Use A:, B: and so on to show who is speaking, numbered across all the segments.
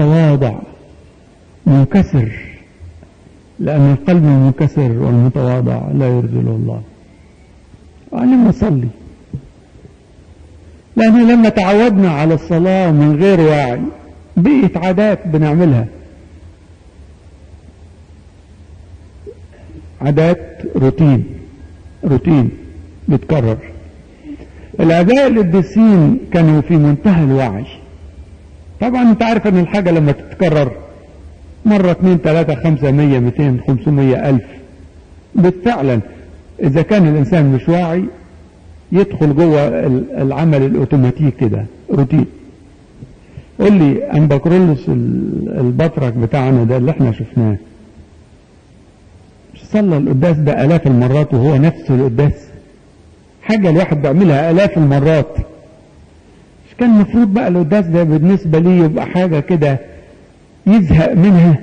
A: متواضع منكسر لأن القلب المنكسر والمتواضع لا يرذله الله وأنا أصلي لأن لما تعودنا على الصلاة من غير وعي بقيت عادات بنعملها عادات روتين روتين بتكرر الآباء القديسين كانوا في منتهى الوعي طبعا انت عارف ان الحاجة لما تتكرر مرة اتنين تلاتة خمسة مية ميتين خمسمية ألف فعلا إذا كان الإنسان مش واعي يدخل جوه العمل الأوتوماتيكي ده روتين قول لي أمبكرولوس البطرك بتاعنا ده اللي احنا شفناه صلى القداس ده آلاف المرات وهو نفس القداس حاجة الواحد بيعملها آلاف المرات مش كان المفروض بقى القداس ده بالنسبة لي يبقى حاجة كده يزهق منها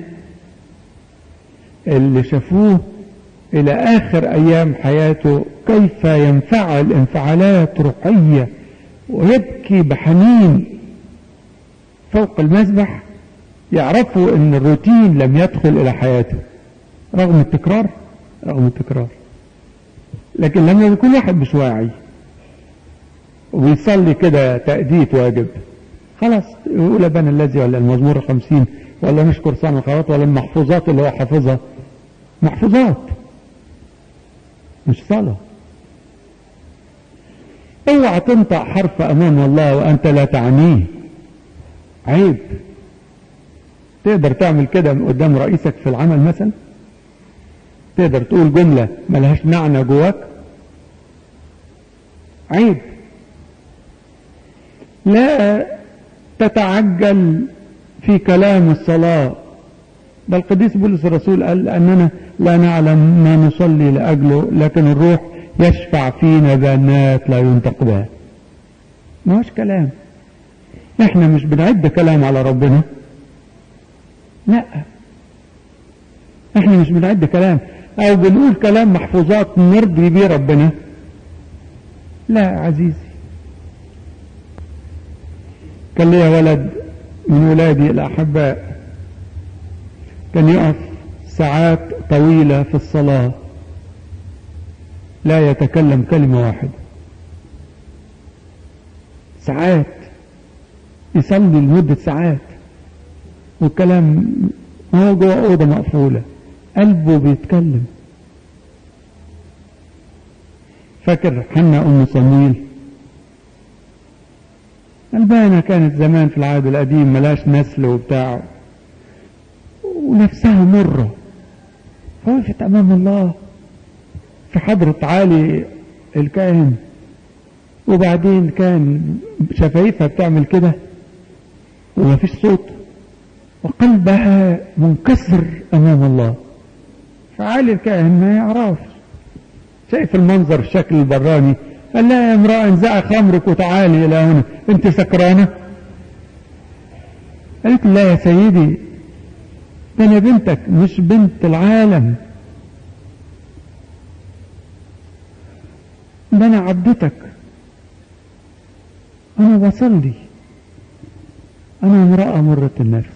A: اللي شافوه إلى آخر أيام حياته كيف ينفعل انفعالات روحية ويبكي بحنين فوق المذبح يعرفوا ان الروتين لم يدخل الى حياته رغم التكرار رغم التكرار لكن لما يكون واحد مش واعي ويصلي كده تأدية واجب خلاص يقول ابانا الذي ولا المزمور الخمسين ولا نشكر صانع الخيرات ولا المحفوظات اللي هو حافظها محفوظات مش صلاة اوعى تنطق حرف امام الله وانت لا تعنيه عيب تقدر تعمل كده قدام رئيسك في العمل مثلا تقدر تقول جملة ملهاش معنى جواك عيب لا تتعجل في كلام الصلاة بل القديس بولس الرسول قال أننا لا نعلم ما نصلي لأجله لكن الروح يشفع فينا بأنات لا ينطق بها ما هوش كلام احنا مش بنعد كلام على ربنا لا احنا مش بنعد كلام او بنقول كلام محفوظات نرضي بيه ربنا لا يا عزيزي كان ليا ولد من ولادي الأحباء كان يقف ساعات طويلة في الصلاة لا يتكلم كلمة واحدة ساعات يصلي لمدة ساعات والكلام هو جوه أوضة مقفولة قلبه بيتكلم فاكر حنا أم صمويل البانة كانت زمان في العهد القديم ملاش نسل وبتاع ونفسها مرة فوقفت أمام الله في حضرة عالي الكاهن وبعدين كان شفايفها بتعمل كده وما فيش صوت وقلبها منكسر أمام الله فعالي الكاهن ما يعرفش شايف المنظر الشكل البراني قال لا يا امرأة انزعي خمرك وتعالي إلى هنا أنت سكرانة قالت لا يا سيدي ده أنا بنتك مش بنت العالم ده أنا عبدتك أنا بصلي أنا امرأة مرة النفس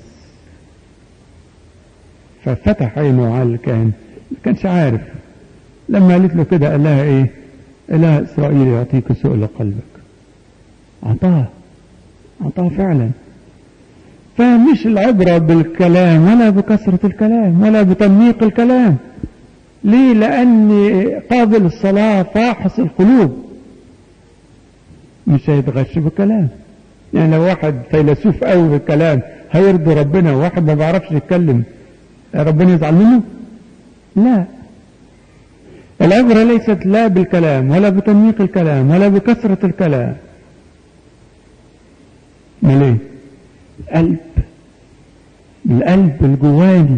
A: ففتح عينه على الكاهن ما كانش عارف لما قالت له كده قال لها ايه اله اسرائيل يعطيك سؤل قلبك اعطاه اعطاه فعلا فمش العبرة بالكلام ولا بكثرة الكلام ولا بتنميق الكلام ليه لان قابل الصلاة فاحص القلوب مش هيتغش بالكلام يعني لو واحد فيلسوف قوي بالكلام هيرضي ربنا وواحد ما بيعرفش يتكلم ربنا يزعل منه لا العبرة ليست لا بالكلام ولا بتنميق الكلام ولا بكثرة الكلام ما ليه قلب القلب الجواني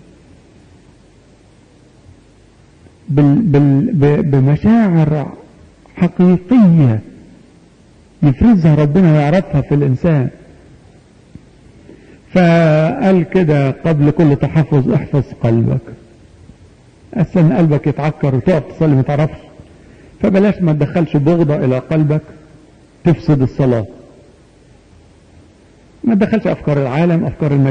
A: بال بال بمشاعر حقيقية يفرزها ربنا ويعرفها في الإنسان فقال كده قبل كل تحفظ احفظ قلبك أحسن قلبك يتعكر وتقف تصلي ما تعرفش فبلاش ما تدخلش بغضة إلى قلبك تفسد الصلاة ما تدخلش أفكار العالم أفكار